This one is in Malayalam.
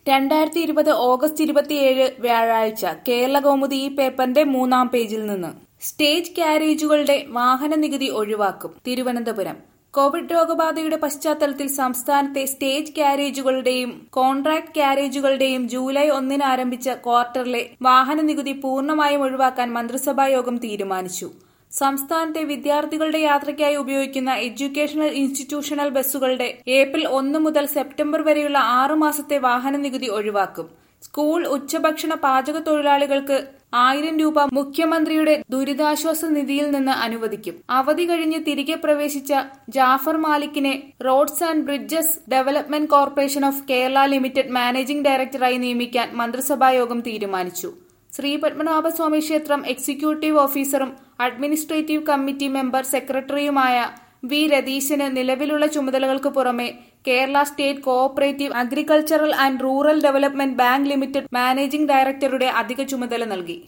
രണ്ടായിരത്തി ഇരുപത് ഓഗസ്റ്റ് ഇരുപത്തിയേഴ് വ്യാഴാഴ്ച കേരള കൗമുദി ഈ പേപ്പറിന്റെ മൂന്നാം പേജിൽ നിന്ന് സ്റ്റേജ് കാരേജുകളുടെ വാഹന നികുതി ഒഴിവാക്കും തിരുവനന്തപുരം കോവിഡ് രോഗബാധയുടെ പശ്ചാത്തലത്തിൽ സംസ്ഥാനത്തെ സ്റ്റേജ് കാരേജുകളുടെയും കോൺട്രാക്ട് കാരേജുകളുടെയും ജൂലൈ ഒന്നിന് ആരംഭിച്ച ക്വാർട്ടറിലെ വാഹന നികുതി പൂർണ്ണമായും ഒഴിവാക്കാൻ മന്ത്രിസഭാ യോഗം തീരുമാനിച്ചു സംസ്ഥാനത്തെ വിദ്യാർത്ഥികളുടെ യാത്രയ്ക്കായി ഉപയോഗിക്കുന്ന എഡ്യൂക്കേഷണൽ ഇൻസ്റ്റിറ്റ്യൂഷണൽ ബസ്സുകളുടെ ഏപ്രിൽ ഒന്ന് മുതൽ സെപ്റ്റംബർ വരെയുള്ള ആറു മാസത്തെ വാഹന നികുതി ഒഴിവാക്കും സ്കൂൾ ഉച്ചഭക്ഷണ പാചക തൊഴിലാളികൾക്ക് ആയിരം രൂപ മുഖ്യമന്ത്രിയുടെ ദുരിതാശ്വാസ നിധിയിൽ നിന്ന് അനുവദിക്കും അവധി കഴിഞ്ഞ് തിരികെ പ്രവേശിച്ച ജാഫർ മാലിക്കിനെ roads and bridges development corporation of Kerala limited managing ഡയറക്ടറായി നിയമിക്കാൻ മന്ത്രിസഭായോഗം തീരുമാനിച്ചു ശ്രീ പത്മനാഭസ്വാമി ക്ഷേത്രം എക്സിക്യൂട്ടീവ് ഓഫീസറും അഡ്മിനിസ്ട്രേറ്റീവ് കമ്മിറ്റി മെമ്പർ സെക്രട്ടറിയുമായ വി രതീശന് നിലവിലുള്ള ചുമതലകൾക്ക് പുറമെ Kerala state cooperative agricultural and rural development bank limited managing ഡയറക്ടറുടെ അധിക ചുമതല നൽകി